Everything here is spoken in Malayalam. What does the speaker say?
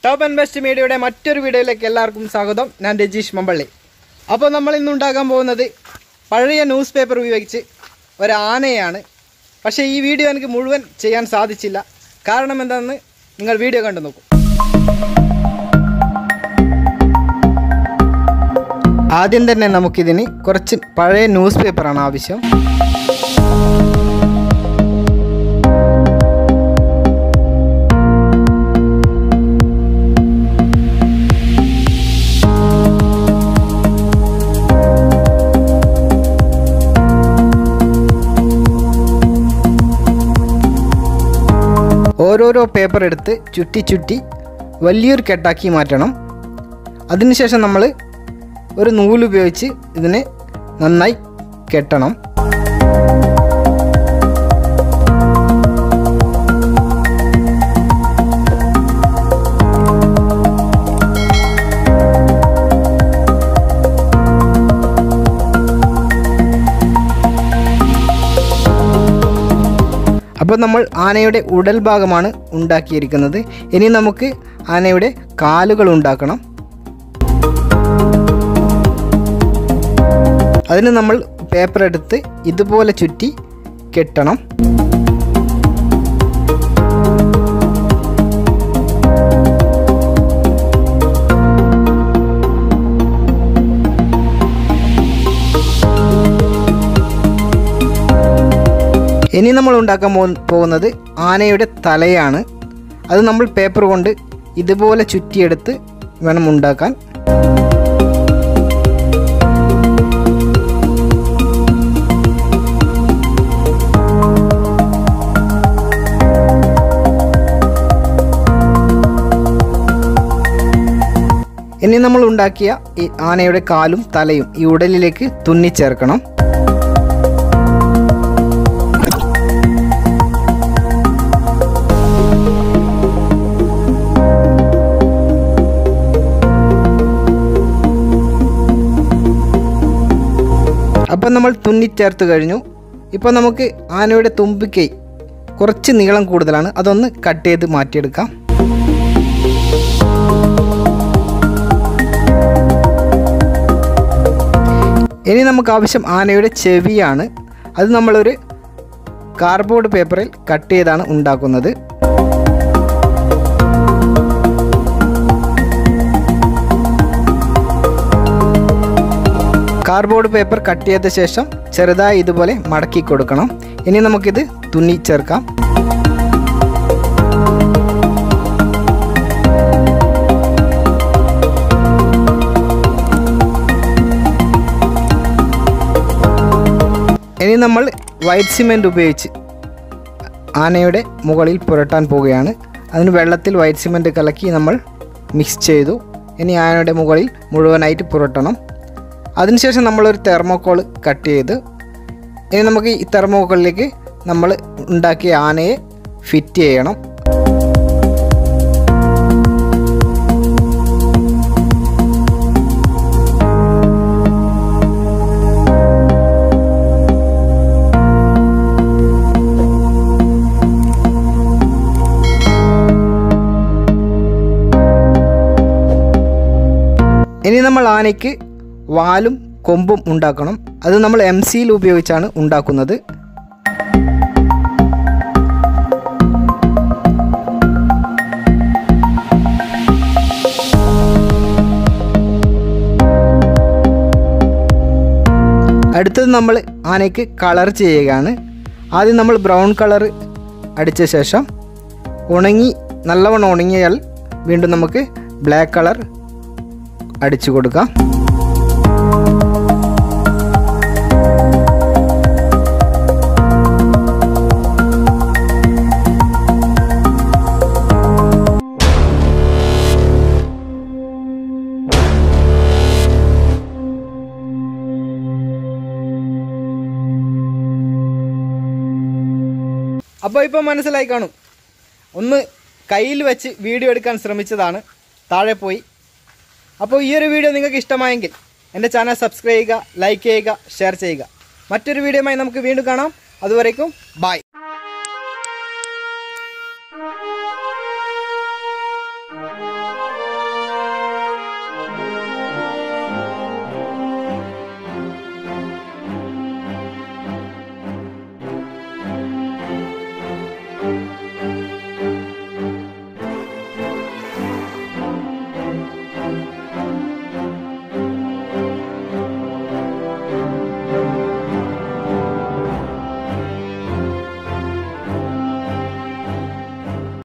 ടോപ്പ് ആൻഡ് ബെസ്റ്റ് മീഡിയയുടെ മറ്റൊരു വീഡിയോയിലേക്ക് എല്ലാവർക്കും സ്വാഗതം ഞാൻ രജീഷ് മമ്പള്ളി അപ്പോൾ നമ്മൾ ഇന്ന് ഉണ്ടാക്കാൻ പോകുന്നത് പഴയ ന്യൂസ് പേപ്പർ ഉപയോഗിച്ച് ഒരു ആനയാണ് പക്ഷേ ഈ വീഡിയോ എനിക്ക് മുഴുവൻ ചെയ്യാൻ സാധിച്ചില്ല കാരണം എന്താണെന്ന് നിങ്ങൾ വീഡിയോ കണ്ടു നോക്കൂ ആദ്യം തന്നെ നമുക്കിതിന് കുറച്ച് പഴയ ന്യൂസ് പേപ്പറാണ് ആവശ്യം ഓരോരോ പേപ്പർ എടുത്ത് ചുറ്റി ചുറ്റി വലിയൊരു കെട്ടാക്കി മാറ്റണം അതിനുശേഷം നമ്മൾ ഒരു നൂലുപയോഗിച്ച് ഇതിനെ നന്നായി കെട്ടണം അപ്പോൾ നമ്മൾ ആനയുടെ ഉടൽ ഭാഗമാണ് ഉണ്ടാക്കിയിരിക്കുന്നത് ഇനി നമുക്ക് ആനയുടെ കാലുകൾ ഉണ്ടാക്കണം അതിന് നമ്മൾ പേപ്പർ എടുത്ത് ഇതുപോലെ ചുറ്റി കെട്ടണം ഇനി നമ്മൾ ഉണ്ടാക്കാൻ പോ- പോകുന്നത് ആനയുടെ തലയാണ് അത് നമ്മൾ പേപ്പർ കൊണ്ട് ഇതുപോലെ ചുറ്റിയെടുത്ത് വേണം ഉണ്ടാക്കാൻ ഇനി നമ്മൾ ഉണ്ടാക്കിയ ഈ ആനയുടെ കാലും തലയും ഈ ഉടലിലേക്ക് തുന്നിച്ചേർക്കണം അപ്പം നമ്മൾ തുന്നിച്ചേർത്ത് കഴിഞ്ഞു ഇപ്പോൾ നമുക്ക് ആനയുടെ തുമ്പിക്കൈ കുറച്ച് നീളം കൂടുതലാണ് അതൊന്ന് കട്ട് ചെയ്ത് മാറ്റിയെടുക്കാം ഇനി നമുക്ക് ആവശ്യം ആനയുടെ ചെവിയാണ് അത് നമ്മളൊരു കാർഡ്ബോർഡ് പേപ്പറിൽ കട്ട് ചെയ്താണ് ഉണ്ടാക്കുന്നത് കാർഡ്ബോർഡ് പേപ്പർ കട്ട് ചെയ്ത ശേഷം ചെറുതായി ഇതുപോലെ മടക്കി കൊടുക്കണം ഇനി നമുക്കിത് തുന്നി ചേർക്കാം ഇനി നമ്മൾ വൈറ്റ് സിമെൻറ്റ് ഉപയോഗിച്ച് ആനയുടെ മുകളിൽ പുരട്ടാൻ പോവുകയാണ് അതിന് വെള്ളത്തിൽ വൈറ്റ് സിമെൻറ്റ് കലക്കി നമ്മൾ മിക്സ് ചെയ്തു ഇനി ആനയുടെ മുകളിൽ മുഴുവനായിട്ട് പുരട്ടണം അതിനുശേഷം നമ്മളൊരു തെർമോക്കോൾ കട്ട് ചെയ്ത് ഇനി നമുക്ക് ഈ തെർമോക്കോളിലേക്ക് നമ്മൾ ഉണ്ടാക്കിയ ആനയെ ഫിറ്റ് ചെയ്യണം ഇനി നമ്മൾ ആനയ്ക്ക് വാലും കൊമ്പും ഉണ്ടാക്കണം അത് നമ്മൾ എം സിയിൽ ഉപയോഗിച്ചാണ് ഉണ്ടാക്കുന്നത് അടുത്തത് നമ്മൾ ആനയ്ക്ക് കളർ ചെയ്യുകയാണ് ആദ്യം നമ്മൾ ബ്രൗൺ കളർ അടിച്ച ശേഷം ഉണങ്ങി നല്ലവണ്ണം ഉണങ്ങിയാൽ വീണ്ടും നമുക്ക് ബ്ലാക്ക് കളർ അടിച്ചു കൊടുക്കാം അപ്പോൾ ഇപ്പോൾ മനസ്സിലായി കാണും ഒന്ന് കയ്യിൽ വെച്ച് വീഡിയോ എടുക്കാൻ ശ്രമിച്ചതാണ് താഴെ പോയി അപ്പോൾ ഈ ഒരു വീഡിയോ നിങ്ങൾക്ക് ഇഷ്ടമായെങ്കിൽ എൻ്റെ ചാനൽ സബ്സ്ക്രൈബ് ചെയ്യുക ലൈക്ക് ചെയ്യുക ഷെയർ ചെയ്യുക മറ്റൊരു വീഡിയോയുമായി നമുക്ക് വീണ്ടും കാണാം അതുവരേക്കും ബൈ